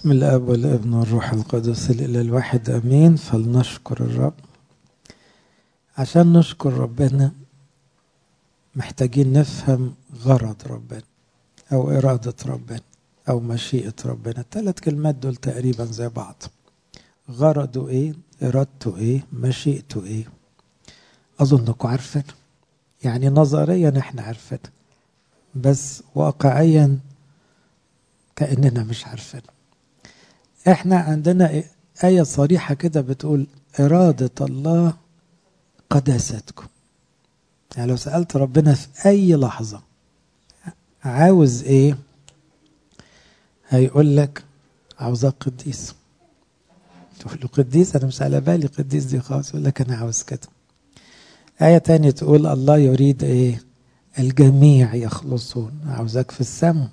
بسم الاب والابن والروح القدس الاله الواحد امين فلنشكر الرب عشان نشكر ربنا محتاجين نفهم غرض ربنا او اراده ربنا او مشيئه ربنا الثلاث كلمات دول تقريبا زي بعض غرضه ايه ارادته ايه مشيئته ايه اظنكم عارفين يعني نظريا احنا عارفين بس واقعيا كاننا مش عارفين احنا عندنا آية صريحة كده بتقول إرادة الله قداستكم يعني لو سألت ربنا في أي لحظة عاوز إيه هيقول لك عاوزك قديس تقول له قديس أنا مش على بالي قديس دي خالص يقول لك أنا عاوز كده آية تانية تقول الله يريد إيه الجميع يخلصون عاوزك في السماء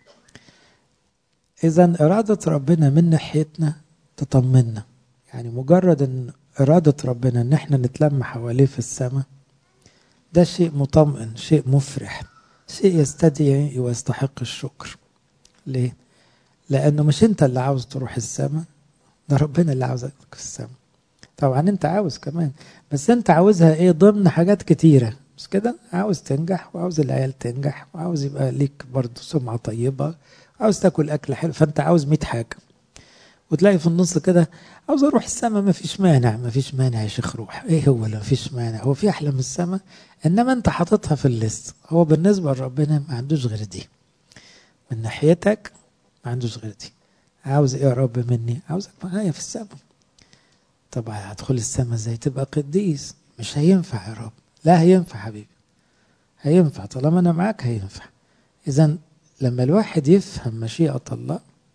إذا إرادة ربنا من ناحيتنا تطمنا يعني مجرد إن إرادة ربنا إن إحنا نتلم حواليه في السماء ده شيء مطمئن شيء مفرح شيء يستدعي ويستحق الشكر ليه؟ لأنه مش أنت اللي عاوز تروح السماء ده ربنا اللي عاوزك في السماء طبعا أنت عاوز كمان بس أنت عاوزها إيه ضمن حاجات كتيرة مش كده عاوز تنجح وعاوز العيال تنجح وعاوز يبقى ليك برضه سمعة طيبة عاوز تاكل اكل حلو فانت عاوز 100 حاجه وتلاقي في النص كده عاوز اروح السماء ما فيش مانع ما فيش مانع يا شيخ روح ايه هو لا فيش مانع هو في احلى من السماء انما انت حاططها في الليست هو بالنسبه لربنا ما عندوش غير دي من ناحيتك ما عندوش غير دي عاوز ايه يا رب مني عاوزك معايا في السماء طبعا هتدخل السماء ازاي تبقى قديس مش هينفع يا رب لا هينفع حبيبي هينفع طالما انا معاك هينفع اذا لما الواحد يفهم مشيئة الله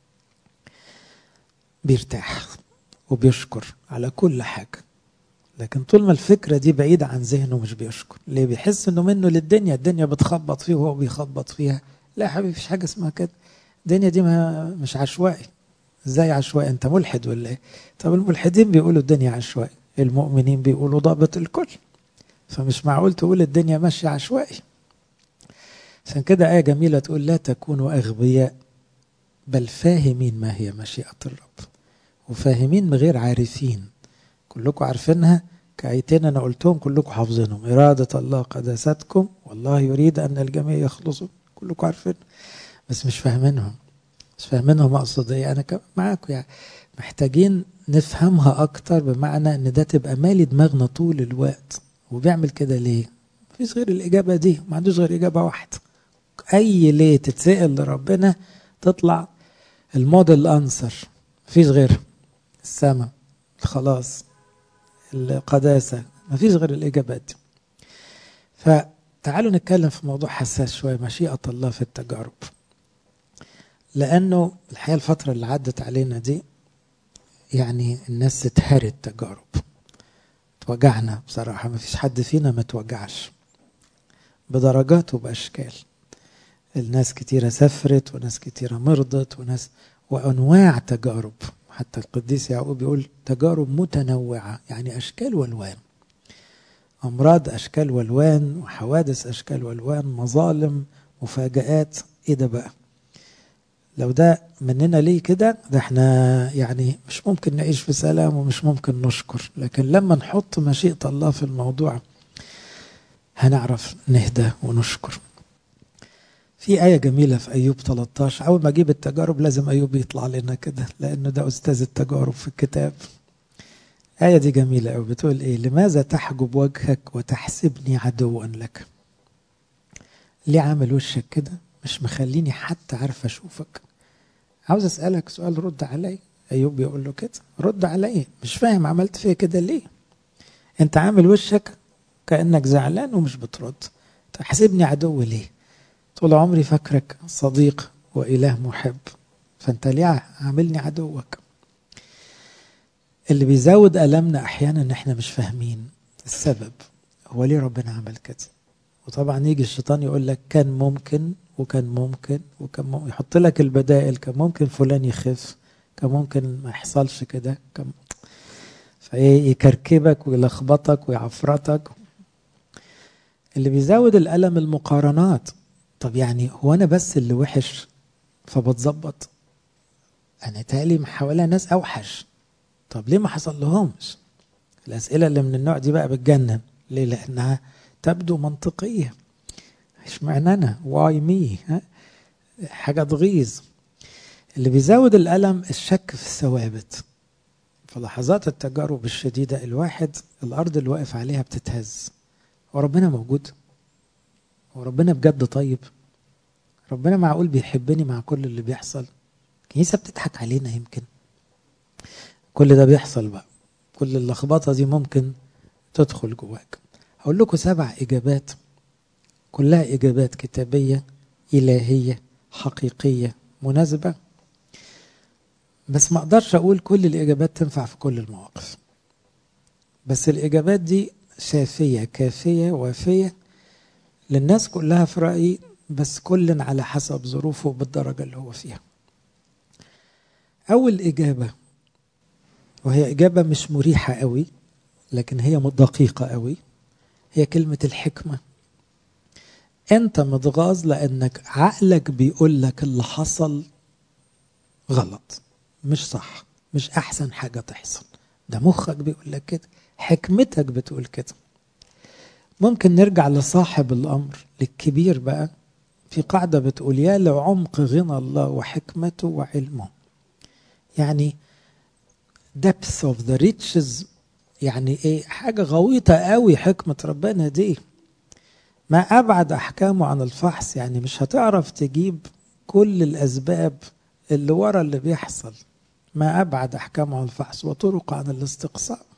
بيرتاح وبيشكر على كل حاجة لكن طول ما الفكرة دي بعيدة عن ذهنه مش بيشكر ليه بيحس انه منه للدنيا الدنيا بتخبط فيه وهو بيخبط فيها لا يا حبيبي مفيش حاجة اسمها كده الدنيا دي ما مش عشوائي ازاي عشوائي انت ملحد ولا ايه طب الملحدين بيقولوا الدنيا عشوائي المؤمنين بيقولوا ضابط الكل فمش معقول تقول الدنيا ماشية عشوائي عشان كده آية جميلة تقول لا تكونوا أغبياء بل فاهمين ما هي مشيئة الرب وفاهمين غير عارفين كلكم عارفينها كآيتين أنا قلتهم كلكم حافظينهم إرادة الله قداستكم والله يريد أن الجميع يخلصوا كلكم عارفين بس مش فاهمينهم مش فاهمينهم أقصد إيه أنا معاكم يعني محتاجين نفهمها أكتر بمعنى إن ده تبقى مالي دماغنا طول الوقت وبيعمل كده ليه؟ مفيش غير الإجابة دي ما عندوش غير إجابة واحدة اي ليه تتسال لربنا تطلع الموديل انسر مفيش غير السماء الخلاص القداسه مفيش غير الاجابات دي فتعالوا نتكلم في موضوع حساس شويه مشيئه الله في التجارب لانه الحقيقه الفتره اللي عدت علينا دي يعني الناس اتهرت تجارب توجعنا بصراحه مفيش حد فينا ما توجعش بدرجات وباشكال الناس كتيرة سافرت وناس كتيرة مرضت وناس وأنواع تجارب حتى القديس يعقوب يقول تجارب متنوعة يعني أشكال والوان أمراض أشكال والوان وحوادث أشكال والوان مظالم مفاجآت إيه ده بقى لو ده مننا ليه كده ده احنا يعني مش ممكن نعيش في سلام ومش ممكن نشكر لكن لما نحط مشيئة الله في الموضوع هنعرف نهدى ونشكر في آية جميلة في أيوب 13 أول ما أجيب التجارب لازم أيوب يطلع لنا كده لأنه ده أستاذ التجارب في الكتاب آية دي جميلة أوي بتقول إيه لماذا تحجب وجهك وتحسبني عدوا لك ليه عامل وشك كده مش مخليني حتى عارف أشوفك عاوز أسألك سؤال رد علي أيوب بيقول له كده رد علي مش فاهم عملت فيا كده ليه أنت عامل وشك كأنك زعلان ومش بترد تحسبني عدو ليه طول عمري فاكرك صديق وإله محب فأنت ليه عاملني عدوك اللي بيزود ألمنا أحيانا إن إحنا مش فاهمين السبب هو ليه ربنا عمل كده وطبعا يجي الشيطان يقول لك كان ممكن وكان ممكن وكان ممكن يحط لك البدائل كان ممكن فلان يخف كان ممكن ما يحصلش كده كان فيكركبك ويلخبطك ويعفرتك اللي بيزود الألم المقارنات طب يعني هو انا بس اللي وحش فبتظبط انا تالي حواليا ناس اوحش طب ليه ما حصل لهمش الاسئله اللي من النوع دي بقى بتجنن ليه لانها تبدو منطقيه اشمعنى انا واي مي حاجه تغيظ اللي بيزود الالم الشك في الثوابت في لحظات التجارب الشديده الواحد الارض اللي واقف عليها بتتهز وربنا موجود وربنا بجد طيب ربنا معقول بيحبني مع كل اللي بيحصل الكنيسه بتضحك علينا يمكن كل ده بيحصل بقى كل اللخبطه دي ممكن تدخل جواك هقول لكم سبع اجابات كلها اجابات كتابيه الهيه حقيقيه مناسبه بس ما اقدرش اقول كل الاجابات تنفع في كل المواقف بس الاجابات دي شافيه كافيه وافيه للناس كلها في رايي بس كل على حسب ظروفه بالدرجه اللي هو فيها اول اجابه وهي اجابه مش مريحه قوي لكن هي دقيقه قوي هي كلمه الحكمه انت متغاظ لانك عقلك بيقول لك اللي حصل غلط مش صح مش احسن حاجه تحصل ده مخك بيقول لك كده حكمتك بتقول كده ممكن نرجع لصاحب الامر للكبير بقى في قاعده بتقول يا لعمق غنى الله وحكمته وعلمه يعني depth of the riches يعني ايه حاجه غويطه قوي حكمه ربنا دي ما ابعد احكامه عن الفحص يعني مش هتعرف تجيب كل الاسباب اللي ورا اللي بيحصل ما ابعد احكامه عن الفحص وطرق عن الاستقصاء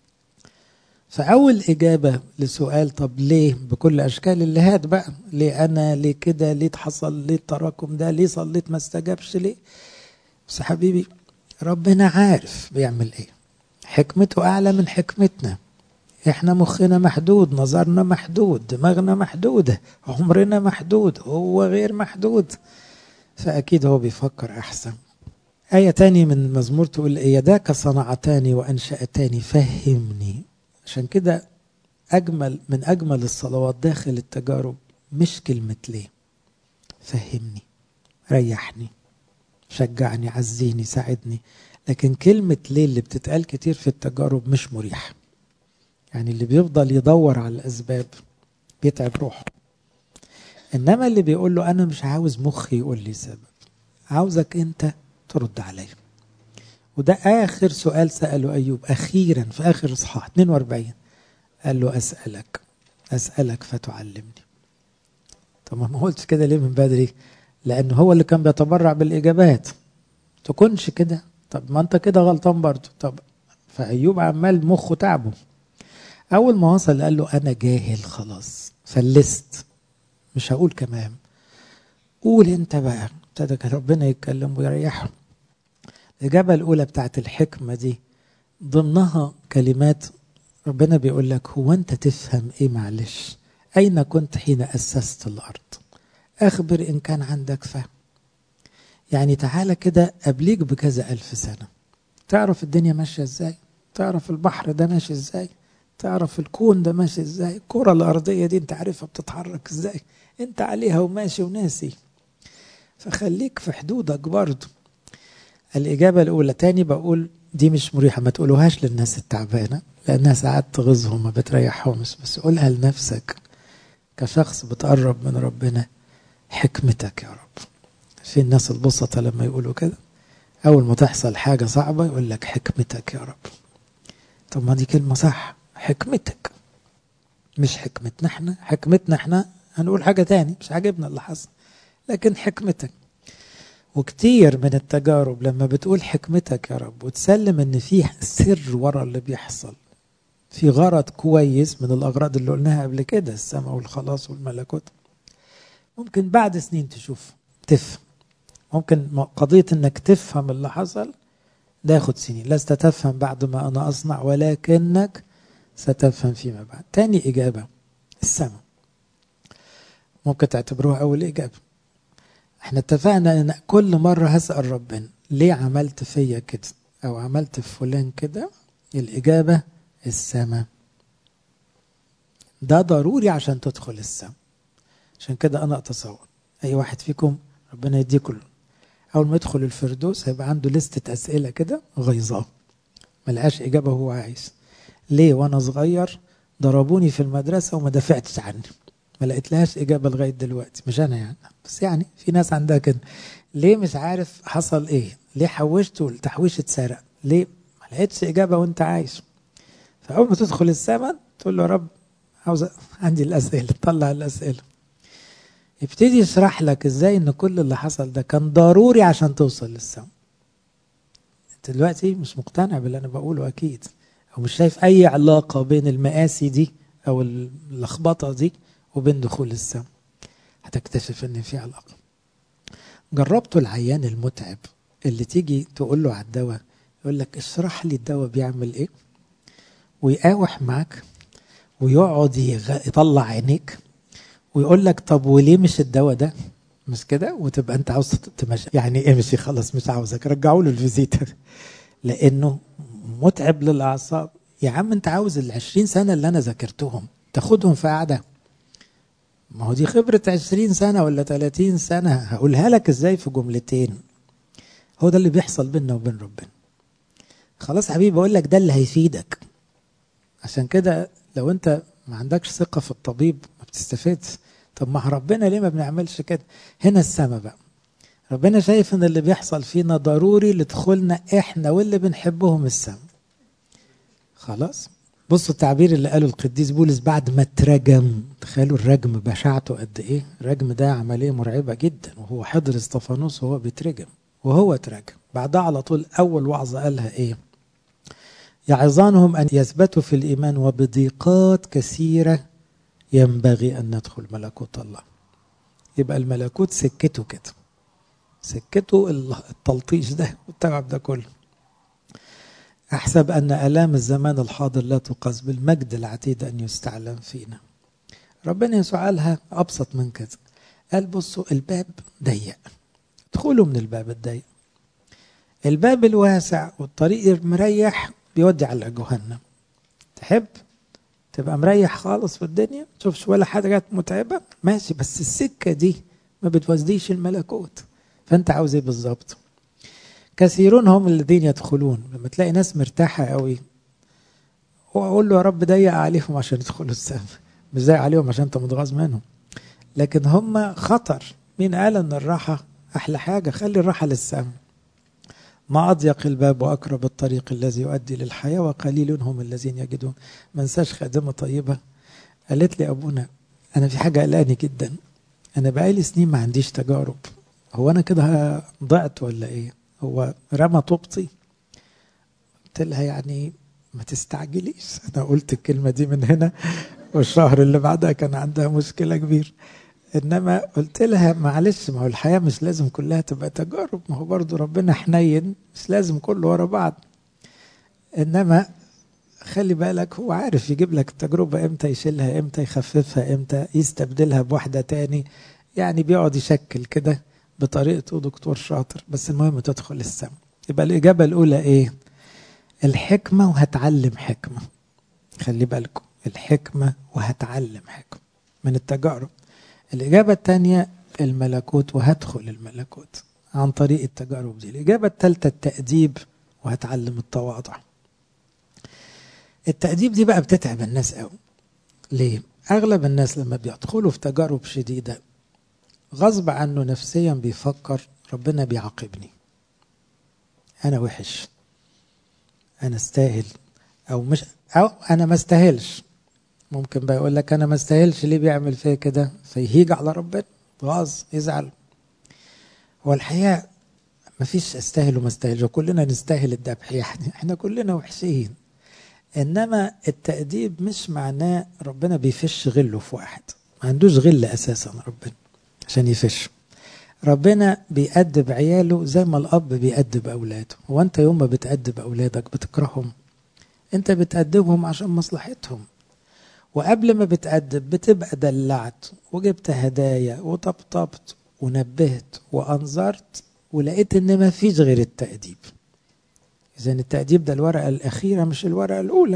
فاول اجابه لسؤال طب ليه بكل اشكال اللهات بقى ليه انا ليه كده ليه حصل ليه التراكم ده ليه صليت ما استجابش ليه بس حبيبي ربنا عارف بيعمل ايه حكمته اعلى من حكمتنا احنا مخنا محدود نظرنا محدود دماغنا محدودة عمرنا محدود هو غير محدود فأكيد هو بيفكر أحسن آية تاني من المزمور تقول يداك صنعتاني وأنشأتاني فهمني عشان كده أجمل من أجمل الصلوات داخل التجارب مش كلمة ليه فهمني ريحني شجعني عزيني ساعدني لكن كلمة ليه اللي بتتقال كتير في التجارب مش مريحة يعني اللي بيفضل يدور على الأسباب بيتعب روحه إنما اللي بيقول له أنا مش عاوز مخي يقول لي سبب عاوزك أنت ترد عليا وده آخر سؤال سأله أيوب أخيرا في آخر إصحاح 42 قال له أسألك أسألك فتعلمني طب ما قلتش كده ليه من بدري لأن هو اللي كان بيتبرع بالإجابات تكونش كده طب ما أنت كده غلطان برضه طب فأيوب عمال مخه تعبه أول ما وصل قال له أنا جاهل خلاص فلست مش هقول كمان قول أنت بقى ابتدى ربنا يتكلم ويريحه الإجابة الأولى بتاعت الحكمة دي ضمنها كلمات ربنا بيقول لك هو أنت تفهم إيه معلش أين كنت حين أسست الأرض أخبر إن كان عندك فهم يعني تعالى كده قبليك بكذا ألف سنة تعرف الدنيا ماشية إزاي تعرف البحر ده ماشي إزاي تعرف الكون ده ماشي إزاي الكرة الأرضية دي أنت عارفها بتتحرك إزاي أنت عليها وماشي وناسي فخليك في حدودك برضه الإجابة الأولى تاني بقول دي مش مريحة ما تقولوهاش للناس التعبانة لأنها ساعات تغيظهم ما بتريحهمش بس قولها لنفسك كشخص بتقرب من ربنا حكمتك يا رب في الناس البسطة لما يقولوا كده أول ما تحصل حاجة صعبة يقول لك حكمتك يا رب طب ما دي كلمة صح حكمتك مش حكمتنا احنا حكمتنا احنا هنقول حاجة تاني مش عاجبنا اللي حصل لكن حكمتك وكتير من التجارب لما بتقول حكمتك يا رب وتسلم ان في سر ورا اللي بيحصل في غرض كويس من الاغراض اللي قلناها قبل كده السماء والخلاص والملكوت ممكن بعد سنين تشوف تفهم ممكن قضية انك تفهم اللي حصل ده ياخد سنين لست تفهم بعد ما انا اصنع ولكنك ستفهم فيما بعد تاني اجابة السماء ممكن تعتبروها اول اجابة احنا اتفقنا ان كل مرة هسأل ربنا ليه عملت فيا كده او عملت في فلان كده الاجابة السماء ده ضروري عشان تدخل السماء عشان كده انا اتصور اي واحد فيكم ربنا يديكم اول ما يدخل الفردوس هيبقى عنده لستة اسئله كده غيظاه ملقاش اجابه هو عايز ليه وانا صغير ضربوني في المدرسه وما دافعتش عني ما لقيتلهاش اجابه لغايه دلوقتي مش انا يعني بس يعني في ناس عندها كده ليه مش عارف حصل ايه ليه حوشت والتحويش اتسرق ليه ما لقيتش اجابه وانت عايش فاول ما تدخل السماء تقول له يا رب عاوز عندي الاسئله طلع الاسئله يبتدي يشرح لك ازاي ان كل اللي حصل ده كان ضروري عشان توصل للسماء انت دلوقتي مش مقتنع باللي انا بقوله اكيد او مش شايف اي علاقه بين المآسي دي او اللخبطه دي وبين دخول السماء هتكتشف ان في علاقه جربتوا العيان المتعب اللي تيجي تقول له على الدواء يقول لك اشرح لي الدواء بيعمل ايه ويقاوح معاك ويقعد يطلع عينيك ويقول لك طب وليه مش الدواء ده مش كده وتبقى انت عاوز تمشي يعني امشي خلاص مش عاوزك رجعوا له الفيزيتا لانه متعب للاعصاب يا عم انت عاوز ال 20 سنه اللي انا ذاكرتهم تاخدهم في قعده ما هو دي خبرة 20 سنة ولا 30 سنة هقولها لك ازاي في جملتين هو ده اللي بيحصل بيننا وبين ربنا خلاص حبيبي بقول لك ده اللي هيفيدك عشان كده لو انت ما عندكش ثقة في الطبيب ما بتستفادش طب ما ربنا ليه ما بنعملش كده هنا السما بقى ربنا شايف ان اللي بيحصل فينا ضروري لدخولنا احنا واللي بنحبهم السما خلاص بصوا التعبير اللي قاله القديس بولس بعد ما اترجم تخيلوا الرجم بشاعته قد ايه الرجم ده عمليه مرعبه جدا وهو حضر استفانوس وهو بيترجم وهو اترجم بعدها على طول اول وعظه قالها ايه يعظانهم ان يثبتوا في الايمان وبضيقات كثيره ينبغي ان ندخل ملكوت الله يبقى الملكوت سكته كده سكته التلطيش ده والتعب ده كله أحسب أن آلام الزمان الحاضر لا تقاس بالمجد العتيد أن يستعلم فينا ربنا يسوع قالها أبسط من كده قال بصوا الباب ضيق ادخلوا من الباب الضيق الباب الواسع والطريق المريح بيودي على جهنم تحب تبقى مريح خالص في الدنيا تشوفش ولا حاجة متعبة ماشي بس السكة دي ما بتوزديش الملكوت فانت عاوز ايه بالظبط كثيرون هم الذين يدخلون لما تلاقي ناس مرتاحة قوي وأقول له يا رب ضيق عليهم عشان يدخلوا السماء مش ضيق عليهم عشان أنت متغاظ منهم لكن هم خطر مين قال إن الراحة أحلى حاجة خلي الراحة للسماء ما أضيق الباب وأقرب الطريق الذي يؤدي للحياة وقليل هم الذين يجدون ما انساش خادمة طيبة قالت لي أبونا أنا في حاجة قلقاني جدا أنا بقالي سنين ما عنديش تجارب هو أنا كده ضعت ولا إيه هو رمى طوبتي قلت لها يعني ما تستعجليش انا قلت الكلمه دي من هنا والشهر اللي بعدها كان عندها مشكله كبيره انما قلت لها معلش ما هو الحياه مش لازم كلها تبقى تجارب ما هو برضو ربنا حنين مش لازم كله ورا بعض انما خلي بالك هو عارف يجيب لك التجربه امتى يشيلها امتى يخففها امتى يستبدلها بواحده تاني يعني بيقعد يشكل كده بطريقته دكتور شاطر بس المهم تدخل السما يبقى الإجابة الأولى إيه الحكمة وهتعلم حكمة خلي بالكم الحكمة وهتعلم حكمة من التجارب الإجابة الثانية الملكوت وهدخل الملكوت عن طريق التجارب دي الإجابة الثالثة التأديب وهتعلم التواضع التأديب دي بقى بتتعب الناس قوي ليه؟ أغلب الناس لما بيدخلوا في تجارب شديدة غصب عنه نفسيا بيفكر ربنا بيعاقبني انا وحش انا استاهل او مش او انا ما استاهلش ممكن بقى يقول لك انا ما استاهلش ليه بيعمل فيا كده فيهيج على ربنا غاظ يزعل هو الحقيقه ما فيش استاهل وما استاهلش وكلنا نستاهل الذبح يعني احنا كلنا وحشين انما التأديب مش معناه ربنا بيفش غله في واحد ما عندوش غل اساسا ربنا عشان يفش ربنا بيأدب عياله زي ما الأب بيأدب أولاده هو أنت يوم ما بتأدب أولادك بتكرههم أنت بتأدبهم عشان مصلحتهم وقبل ما بتأدب بتبقى دلعت وجبت هدايا وطبطبت ونبهت وأنظرت ولقيت إن ما فيش غير التأديب إذا التأديب ده الورقة الأخيرة مش الورقة الأولى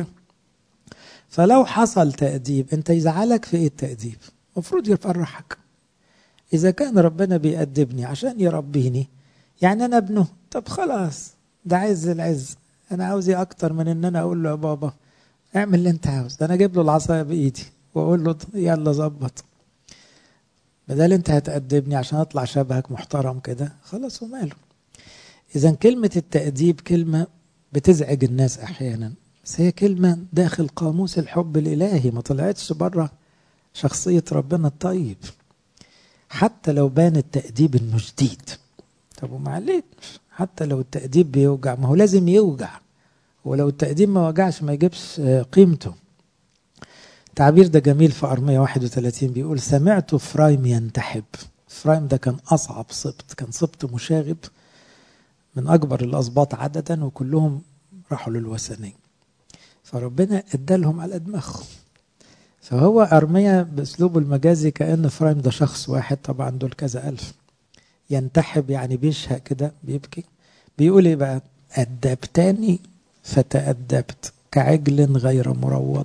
فلو حصل تأديب أنت يزعلك في إيه التأديب المفروض يفرحك إذا كان ربنا بيأدبني عشان يربيني يعني انا ابنه طب خلاص ده عايز العز انا عاوز ايه اكتر من ان انا اقول له يا بابا اعمل اللي انت عاوز ده انا اجيب له العصايه بايدي واقول له يلا ظبط بدل انت هتأدبني عشان اطلع شبهك محترم كده خلاص وماله اذا كلمه التأديب كلمه بتزعج الناس احيانا بس هي كلمه داخل قاموس الحب الالهي ما طلعتش بره شخصيه ربنا الطيب حتى لو بان التأديب انه شديد طب ومعلش حتى لو التأديب بيوجع ما هو لازم يوجع ولو التقديم ما وجعش ما يجيبش قيمته التعبير ده جميل في أرمية 31 بيقول سمعت فرايم ينتحب فرايم ده كان أصعب سبط كان سبط مشاغب من أكبر الأسباط عددا وكلهم راحوا للوثنية فربنا ادالهم على دماغهم فهو أرمية بأسلوبه المجازي كأن فرايم ده شخص واحد طبعا دول كذا ألف ينتحب يعني بيشهق كده بيبكي بيقول ايه بقى أدبتني فتأدبت كعجل غير مروض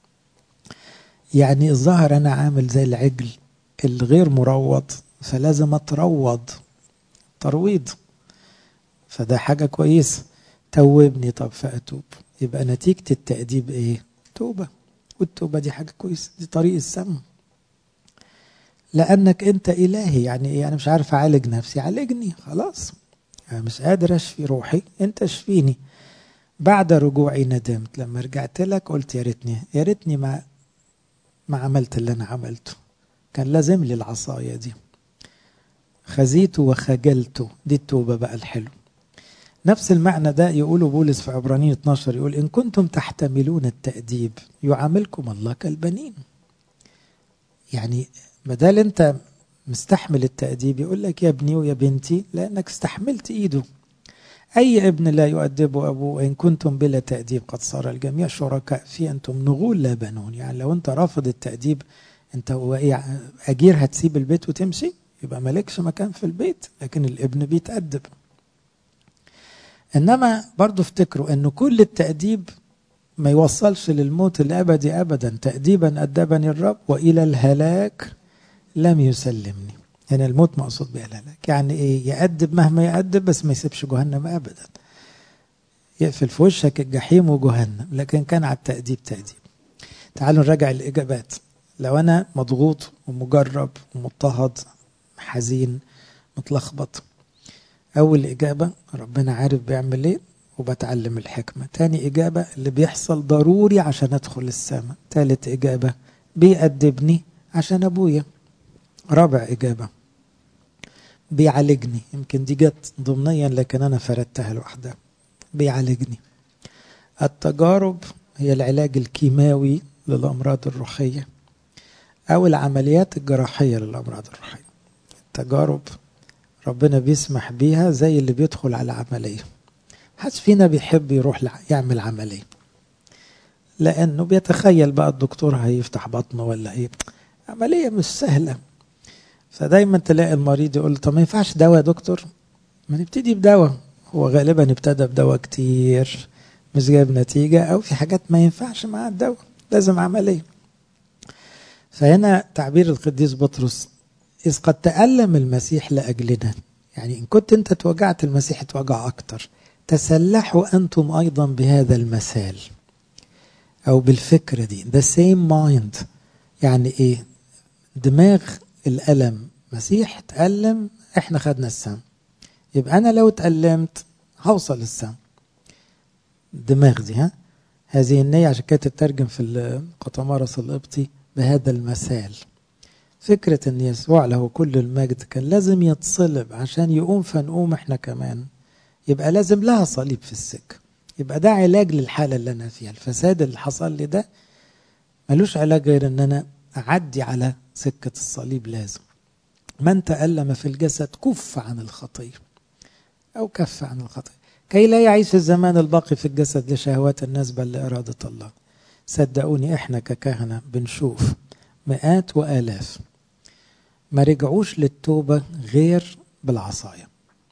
يعني الظاهر أنا عامل زي العجل الغير مروض فلازم أتروض ترويض فده حاجة كويسة توبني طب فأتوب يبقى نتيجة التأديب إيه؟ توبة والتوبة دي حاجة كويسة دي طريق السم لأنك أنت إلهي يعني إيه أنا مش عارف أعالج نفسي عالجني خلاص أنا مش قادر أشفي روحي أنت اشفيني بعد رجوعي ندمت لما رجعت لك قلت يا ريتني يا ريتني ما ما عملت اللي انا عملته كان لازم لي العصايه دي خزيت وخجلت دي التوبه بقى الحلو نفس المعنى ده يقوله بولس في عبرانيين 12 يقول ان كنتم تحتملون التأديب يعاملكم الله كالبنين يعني بدل انت مستحمل التأديب يقول لك يا ابني ويا بنتي لانك استحملت ايده أي ابن لا يؤدبه أبوه إن كنتم بلا تأديب قد صار الجميع شركاء في أنتم نغول لا بنون يعني لو أنت رافض التأديب أنت هو إيه أجير هتسيب البيت وتمشي يبقى مالكش مكان في البيت لكن الابن بيتأدب إنما برضو افتكروا أن كل التأديب ما يوصلش للموت الأبدي أبدا تأديبا أدبني الرب وإلى الهلاك لم يسلمني هنا يعني الموت مقصود بها الهلاك يعني ايه يأدب مهما يأدب بس ما يسيبش جهنم ابدا يقفل في وشك الجحيم وجهنم لكن كان على التأديب تأديب تعالوا نراجع الإجابات لو أنا مضغوط ومجرب ومضطهد حزين متلخبط أول إجابة ربنا عارف بيعمل إيه وبتعلم الحكمة تاني إجابة اللي بيحصل ضروري عشان أدخل السماء تالت إجابة بيأدبني عشان أبويا رابع إجابة بيعالجني يمكن دي جت ضمنيا لكن أنا فردتها لوحدها بيعالجني التجارب هي العلاج الكيماوي للأمراض الروحية أو العمليات الجراحية للأمراض الروحية التجارب ربنا بيسمح بيها زي اللي بيدخل على عملية محدش فينا بيحب يروح يعمل عملية لأنه بيتخيل بقى الدكتور هيفتح بطنه ولا ايه عملية مش سهلة فدايما تلاقي المريض يقول طب ما ينفعش دواء يا دكتور ما نبتدي بدواء هو غالبا ابتدى بدواء كتير مش جايب نتيجة أو في حاجات ما ينفعش مع الدواء لازم عملية فهنا تعبير القديس بطرس إذ قد تألم المسيح لأجلنا يعني إن كنت أنت توجعت المسيح توجع أكتر تسلحوا أنتم أيضا بهذا المثال أو بالفكرة دي the same mind يعني إيه دماغ الألم مسيح تألم إحنا خدنا السم يبقى أنا لو تألمت هوصل للسم الدماغ دي ها هذه النية عشان كده تترجم في القطمارس القبطي بهذا المثال فكرة ان يسوع له كل المجد كان لازم يتصلب عشان يقوم فنقوم احنا كمان يبقى لازم لها صليب في السكة يبقى ده علاج للحالة اللي انا فيها الفساد اللي حصل لي ده ملوش علاج غير ان انا اعدي على سكة الصليب لازم من تألم في الجسد كف عن الخطية أو كف عن الخطية كي لا يعيش الزمان الباقي في الجسد لشهوات الناس بل لإرادة الله صدقوني احنا ككهنة بنشوف مئات وآلاف ما رجعوش للتوبة غير بالعصاية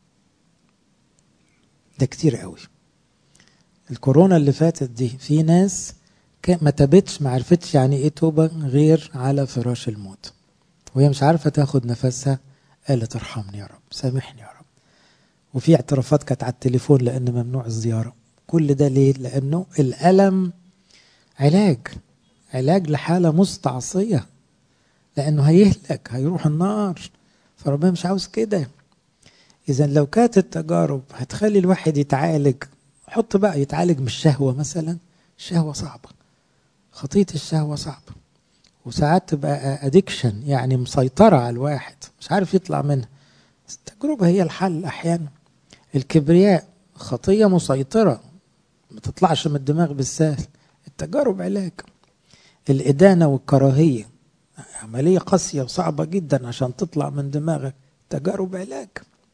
ده كتير قوي الكورونا اللي فاتت دي في ناس ما تابتش ما عرفتش يعني ايه توبة غير على فراش الموت وهي مش عارفة تاخد نفسها قالت ارحمني يا رب سامحني يا رب وفي اعترافات كانت على التليفون لأن ممنوع الزيارة كل ده ليه؟ لأنه الألم علاج علاج لحالة مستعصية لأنه هيهلك هيروح النار فربنا مش عاوز كده إذا لو كانت التجارب هتخلي الواحد يتعالج حط بقى يتعالج من الشهوة مثلا الشهوة صعبة خطية الشهوة صعبة وساعات تبقى ادكشن يعني مسيطرة على الواحد مش عارف يطلع منها التجربة هي الحل أحيانا الكبرياء خطية مسيطرة ما تطلعش من الدماغ بالسهل التجارب علاج الإدانة والكراهية عملية قاسية وصعبة جدا عشان تطلع من دماغك تجارب علاج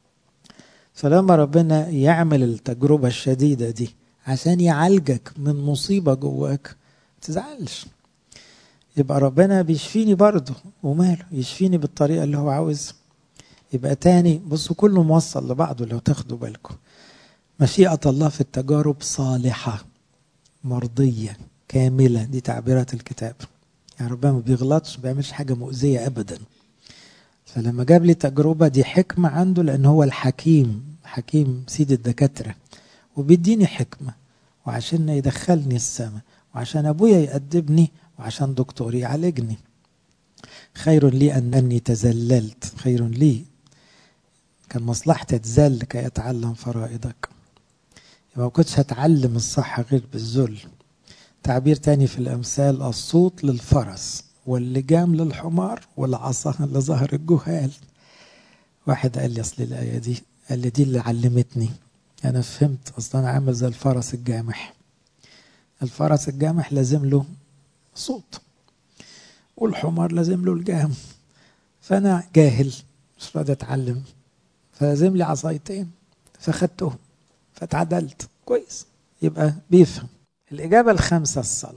فلما ربنا يعمل التجربة الشديدة دي عشان يعالجك من مصيبة جواك تزعلش يبقى ربنا بيشفيني برضه وماله يشفيني بالطريقة اللي هو عاوزها يبقى تاني بصوا كله موصل لبعضه لو تاخدوا بالكم مشيئة الله في التجارب صالحة مرضية كاملة دي تعبيرات الكتاب يعني ربنا ما بيغلطش ما بيعملش حاجة مؤذية أبدا فلما جاب لي تجربة دي حكمة عنده لأن هو الحكيم حكيم سيد الدكاترة وبيديني حكمة وعشان يدخلني السماء وعشان أبويا يأدبني وعشان دكتور يعالجني خير لي أنني تزللت خير لي كان مصلحتي أتذل كي أتعلم فرائضك ما كنتش هتعلم الصح غير بالذل تعبير تاني في الأمثال الصوت للفرس واللجام للحمار والعصا لظهر الجهال واحد قال لي أصل الآية دي قال لي دي اللي علمتني أنا فهمت أصلا أنا عامل زي الفرس الجامح الفرس الجامح لازم له صوت والحمار لازم له الجام فأنا جاهل مش راضي أتعلم فلازم لي عصايتين فخدتهم فاتعدلت كويس يبقى بيفهم الإجابة الخامسة الصلاة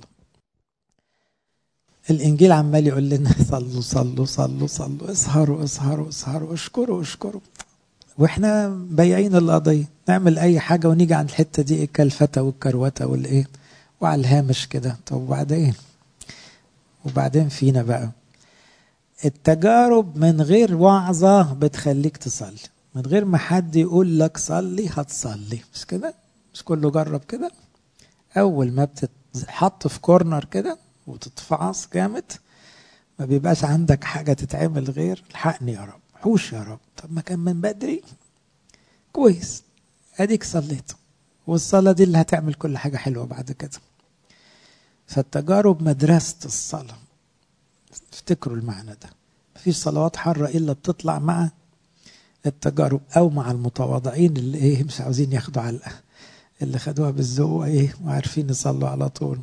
الإنجيل عمال يقول لنا صلوا صلوا صلوا صلوا اسهروا اسهروا اسهروا اشكروا اشكروا واحنا بايعين القضية نعمل أي حاجة ونيجي عند الحتة دي الكلفتة والكروتة والإيه وعلى الهامش كده طب وبعدين وبعدين فينا بقى التجارب من غير وعظة بتخليك تصلي من غير ما حد يقول لك صلي هتصلي مش كده مش كله جرب كده اول ما بتتحط في كورنر كده وتتفعص جامد ما بيبقاش عندك حاجه تتعمل غير الحقني يا رب حوش يا رب طب ما كان من بدري كويس اديك صليت والصلاه دي اللي هتعمل كل حاجه حلوه بعد كده فالتجارب مدرسه الصلاه افتكروا المعنى ده مفيش صلوات حاره الا بتطلع مع التجارب او مع المتواضعين اللي ايه مش عاوزين ياخدوا علقه اللي خدوها بالذوق ايه وعارفين يصلوا على طول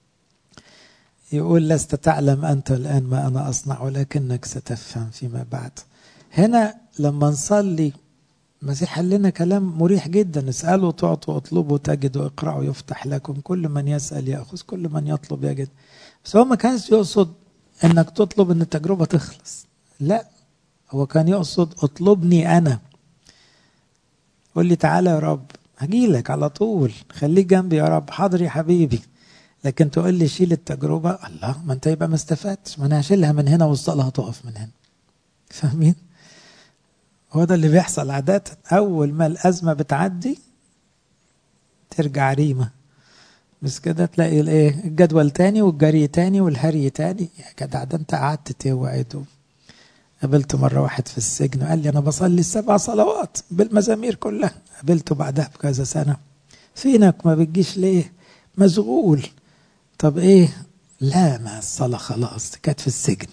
يقول لست تعلم انت الان ما انا اصنع ولكنك ستفهم فيما بعد هنا لما نصلي المسيح قال لنا كلام مريح جدا اسالوا تعطوا اطلبوا تجدوا اقرأوا يفتح لكم كل من يسال ياخذ كل من يطلب يجد بس هو ما كانش يقصد انك تطلب ان التجربه تخلص لا هو كان يقصد اطلبني انا قول لي تعالى يا رب هجيلك على طول خليك جنبي يا رب حاضر يا حبيبي لكن تقول لي شيل التجربة الله ما انت يبقى ما استفدتش ما انا هشيلها من هنا والصلاة هتقف من هنا فاهمين هو ده اللي بيحصل عادة أول ما الأزمة بتعدي ترجع ريمة بس كده تلاقي الايه الجدول تاني والجري تاني والهري تاني يا جدع ده انت قعدت توعد قابلت مرة واحد في السجن وقال لي أنا بصلي السبع صلوات بالمزامير كلها قابلته بعدها بكذا سنة فينك ما بتجيش ليه مشغول طب إيه لا ما الصلاة خلاص كانت في السجن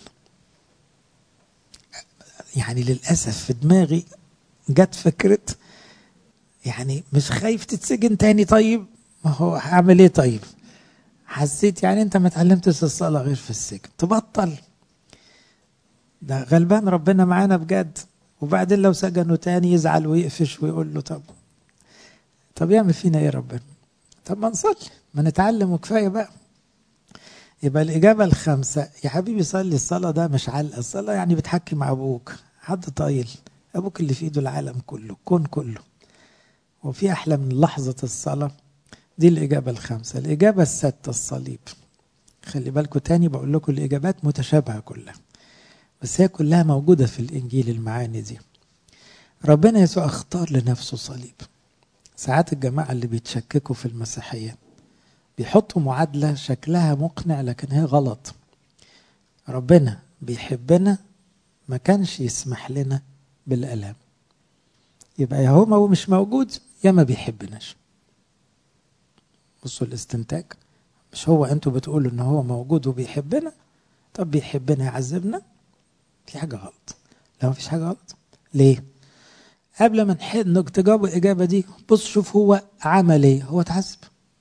يعني للأسف في دماغي جت فكرة يعني مش خايف تتسجن تاني طيب ما هو هعمل ايه طيب حسيت يعني انت ما اتعلمتش الصلاة غير في السجن تبطل ده غلبان ربنا معانا بجد وبعدين لو سجنوا تاني يزعل ويقفش ويقول له طب طب يعمل فينا ايه ربنا طب ما نصلي ما نتعلم وكفايه بقى يبقى الإجابة الخامسة يا حبيبي صلي الصلاة ده مش علقة الصلاة يعني بتحكي مع أبوك حد طايل أبوك اللي في إيده العالم كله الكون كله وفي أحلى من لحظة الصلاة دي الإجابة الخامسة الإجابة الستة الصليب خلي بالكم تاني بقول لكم الإجابات متشابهة كلها بس هي كلها موجودة في الإنجيل المعاني دي ربنا يسوع اختار لنفسه صليب ساعات الجماعة اللي بيتشككوا في المسيحية بيحطوا معادلة شكلها مقنع لكن هي غلط ربنا بيحبنا ما كانش يسمح لنا بالألام يبقى يا هو مش موجود يا ما بيحبناش بصوا الاستنتاج مش هو انتوا بتقولوا ان هو موجود وبيحبنا طب بيحبنا يعذبنا في حاجة غلط لا ما فيش حاجة غلط ليه قبل ما انك تجاوب الإجابة دي بص شوف هو عمل ايه هو اتعذب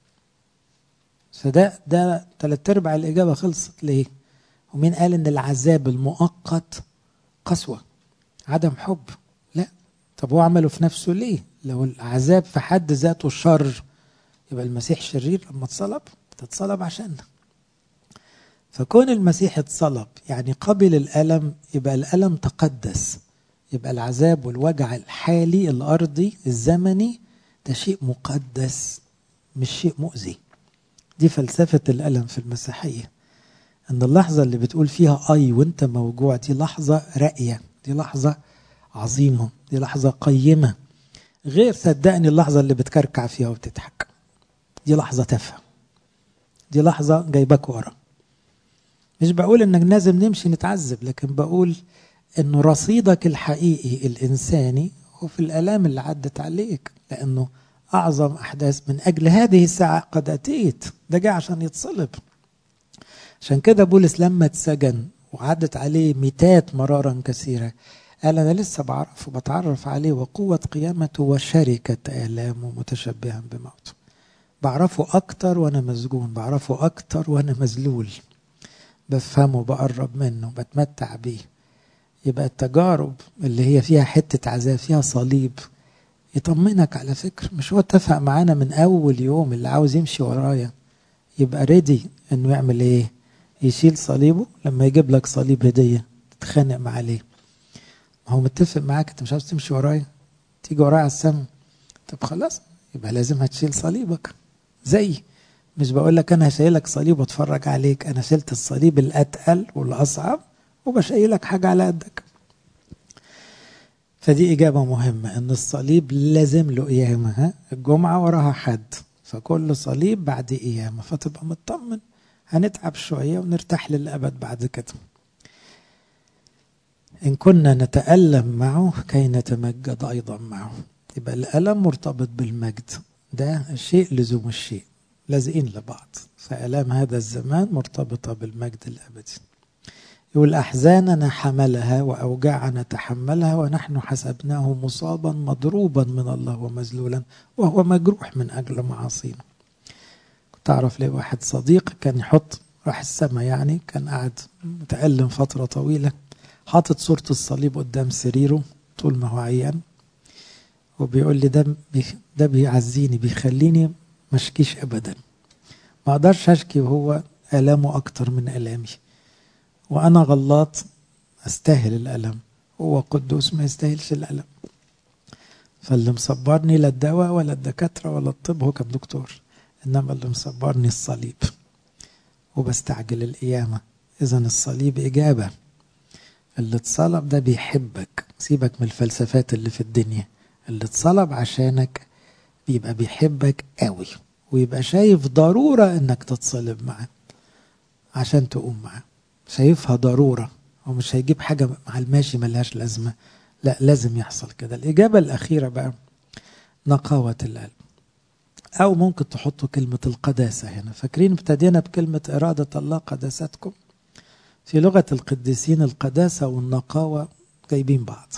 فده ده ثلاث ارباع الإجابة خلصت ليه ومين قال ان العذاب المؤقت قسوة عدم حب لا طب هو عمله في نفسه ليه لو العذاب في حد ذاته شر يبقى المسيح شرير لما اتصلب تتصلب عشاننا فكون المسيح اتصلب يعني قبل الألم يبقى الألم تقدس يبقى العذاب والوجع الحالي الأرضي الزمني ده شيء مقدس مش شيء مؤذي دي فلسفة الألم في المسيحية ان اللحظة اللي بتقول فيها اي وانت موجوع دي لحظة راقية دي لحظة عظيمة دي لحظة قيمة غير صدقني اللحظة اللي بتكركع فيها وبتضحك دي لحظة تافهة دي لحظة جايباك ورا مش بقول انك لازم نمشي نتعذب لكن بقول انه رصيدك الحقيقي الانساني هو في الالام اللي عدت عليك لانه اعظم احداث من اجل هذه الساعة قد اتيت ده جاي عشان يتصلب عشان كده بولس لما اتسجن وعدت عليه ميتات مرارا كثيرة قال أنا لسه بعرف وبتعرف عليه وقوة قيامته وشركة آلامه متشبها بموته بعرفه أكتر وأنا مسجون بعرفه أكتر وأنا مذلول بفهمه بقرب منه بتمتع بيه يبقى التجارب اللي هي فيها حتة عذاب فيها صليب يطمنك على فكرة مش هو اتفق معانا من أول يوم اللي عاوز يمشي ورايا يبقى ريدي إنه يعمل إيه يشيل صليبه لما يجيب لك صليب هدية تتخانق معاه ليه ما هو متفق معاك انت مش عاوز تمشي ورايا تيجي ورايا على السما طب خلاص يبقى لازم هتشيل صليبك زي مش بقول لك انا هشيلك صليب واتفرج عليك انا شلت الصليب الاتقل والاصعب وبشيلك حاجه على قدك فدي اجابه مهمه ان الصليب لازم له قيامه ها الجمعه وراها حد فكل صليب بعد قيامه فتبقى مطمن هنتعب شويه ونرتاح للابد بعد كده إن كنا نتألم معه كي نتمجد أيضا معه يبقى الألم مرتبط بالمجد ده الشيء لزوم الشيء لازقين لبعض فألام هذا الزمان مرتبطة بالمجد الأبدي يقول أحزاننا حملها وأوجاعنا تحملها ونحن حسبناه مصابا مضروبا من الله ومذلولا وهو مجروح من أجل معاصينا تعرف ليه واحد صديق كان يحط راح السما يعني كان قاعد متألم فترة طويلة حاطط صورة الصليب قدام سريره طول ما هو عيان وبيقول لي ده ده بيعزيني بيخليني ما اشكيش ابدا ما اقدرش اشكي وهو الامه اكتر من الامي وانا غلط استاهل الالم هو قدوس ما يستاهلش الالم فاللي مصبرني لا الدواء ولا الدكاتره ولا الطب هو كان دكتور انما اللي مصبرني الصليب وبستعجل القيامه اذا الصليب اجابه اللي اتصلب ده بيحبك سيبك من الفلسفات اللي في الدنيا اللي اتصلب عشانك بيبقى بيحبك قوي ويبقى شايف ضرورة انك تتصلب معاه عشان تقوم معاه شايفها ضرورة هو مش هيجيب حاجة مع الماشي ملهاش لازمة لا لازم يحصل كده الإجابة الأخيرة بقى نقاوة القلب أو ممكن تحطوا كلمة القداسة هنا فاكرين ابتدينا بكلمة إرادة الله قداستكم في لغة القديسين القداسة والنقاوة جايبين بعض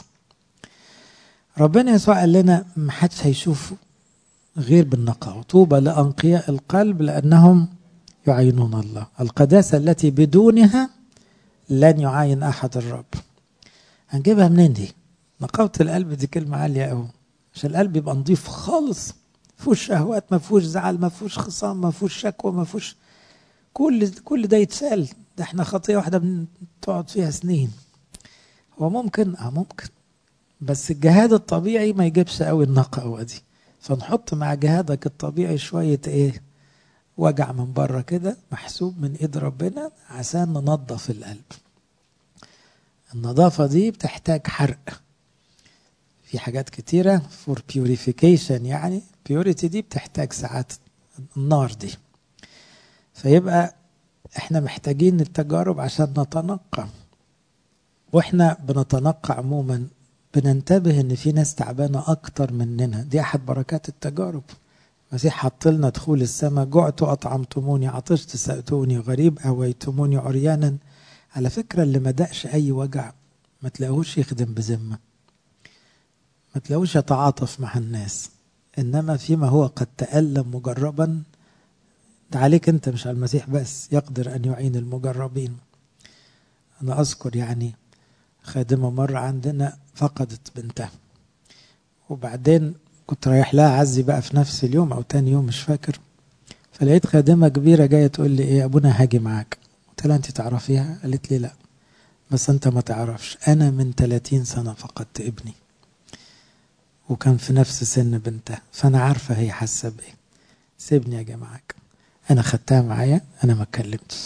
ربنا يسوع قال لنا ما حدش هيشوف غير بالنقاوة طوبى لأنقياء القلب لأنهم يعينون الله القداسة التي بدونها لن يعاين أحد الرب هنجيبها منين دي نقاوة القلب دي كلمة عالية قوي عشان القلب يبقى نظيف خالص ما فيهوش شهوات ما فيهوش زعل ما فيهوش خصام ما فيهوش شكوى ما فيهوش كل كل ده يتسال ده احنا خطيه واحده بتقعد فيها سنين هو ممكن اه ممكن بس الجهاد الطبيعي ما يجيبش قوي النقاوه دي فنحط مع جهادك الطبيعي شويه ايه وجع من بره كده محسوب من ايد ربنا عشان ننظف القلب النظافه دي بتحتاج حرق في حاجات كتيرة فور بيوريفيكيشن يعني بيوريتي دي بتحتاج ساعات النار دي فيبقى احنا محتاجين التجارب عشان نتنقى واحنا بنتنقى عموما بننتبه ان في ناس تعبانه اكتر مننا دي احد بركات التجارب المسيح حط لنا دخول السماء جعت اطعمتموني عطشت سأتوني غريب اويتموني عريانا على فكره اللي ما دقش اي وجع ما تلاقوش يخدم بذمه ما تلاقوش يتعاطف مع الناس انما فيما هو قد تألم مجربا ده عليك انت مش على المسيح بس يقدر ان يعين المجربين انا اذكر يعني خادمه مره عندنا فقدت بنتها وبعدين كنت رايح لها عزي بقى في نفس اليوم او تاني يوم مش فاكر فلقيت خادمه كبيره جايه تقول لي ايه ابونا هاجي معاك قلت لها انت تعرفيها قالت لي لا بس انت ما تعرفش انا من 30 سنه فقدت ابني وكان في نفس سن بنتها فانا عارفه هي حاسه بايه سيبني اجي معاك انا خدتها معايا انا ما اتكلمتش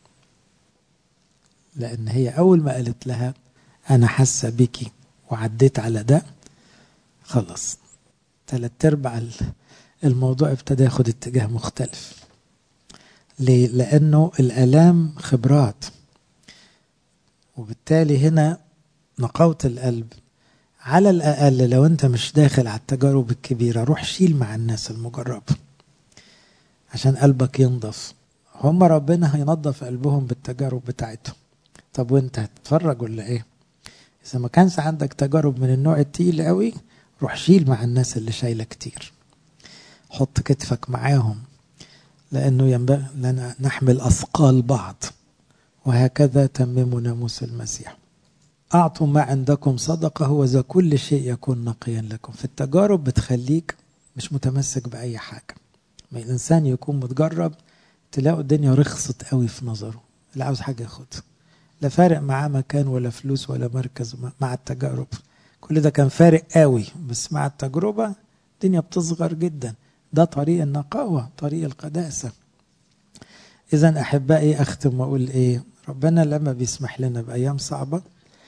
لان هي اول ما قالت لها انا حاسه بيكي وعديت على ده خلاص تلات ارباع الموضوع ابتدى ياخد اتجاه مختلف ليه لانه الالام خبرات وبالتالي هنا نقاوة القلب على الأقل لو أنت مش داخل على التجارب الكبيرة روح شيل مع الناس المجربة عشان قلبك ينضف هم ربنا هينظف قلبهم بالتجارب بتاعتهم طب وانت هتتفرج ولا ايه اذا ما كانش عندك تجارب من النوع التقيل قوي روح شيل مع الناس اللي شايله كتير حط كتفك معاهم لانه ينبغي لنا نحمل اثقال بعض وهكذا تمموا ناموس المسيح أعطوا ما عندكم صدقة هو ذا كل شيء يكون نقيا لكم في التجارب بتخليك مش متمسك بأي حاجة ما الإنسان يكون متجرب تلاقوا الدنيا رخصت قوي في نظره اللي عاوز حاجة ياخدها لا فارق معاه مكان ولا فلوس ولا مركز مع التجارب كل ده كان فارق قوي بس مع التجربة الدنيا بتصغر جدا ده طريق النقاوة طريق القداسة إذا أحبائي أختم وأقول إيه ربنا لما بيسمح لنا بأيام صعبة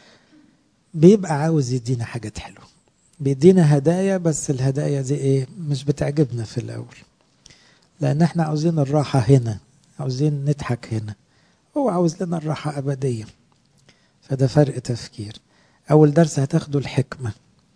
بيبقى عاوز يدينا حاجات حلوة بيدينا هدايا بس الهدايا دي ايه مش بتعجبنا في الاول لان احنا عاوزين الراحة هنا عاوزين نضحك هنا هو عاوز لنا الراحة أبدية فده فرق تفكير أول درس هتاخده الحكمة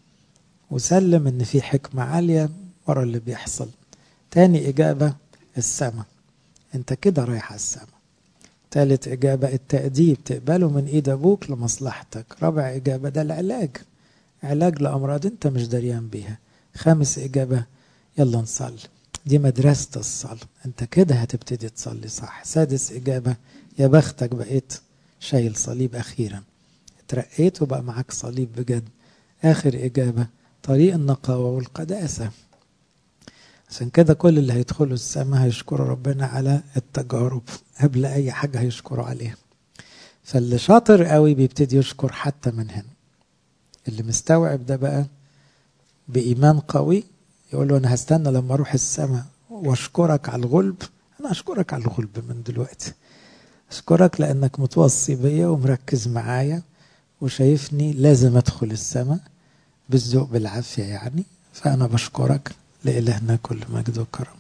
وسلم إن في حكمة عالية ورا اللي بيحصل تاني إجابة السماء أنت كده رايح على السماء تالت إجابة التأديب تقبله من إيد أبوك لمصلحتك رابع إجابة ده العلاج علاج لأمراض أنت مش دريان بيها خامس إجابة يلا نصلي دي مدرسة الصلاة أنت كده هتبتدي تصلي صح سادس إجابة يا بختك بقيت شايل صليب أخيرا اترقيت وبقى معاك صليب بجد آخر إجابة طريق النقاوة والقداسة عشان كده كل اللي هيدخلوا السماء هيشكروا ربنا على التجارب قبل أي حاجة هيشكروا عليها فاللي شاطر قوي بيبتدي يشكر حتى من هنا اللي مستوعب ده بقى بإيمان قوي يقول له أنا هستنى لما أروح السماء وأشكرك على الغلب أنا أشكرك على الغلب من دلوقتي أشكرك لأنك متوصي بيا ومركز معايا وشايفني لازم أدخل السماء بالذوق بالعافية يعني فأنا بشكرك لإلهنا كل مجد وكرم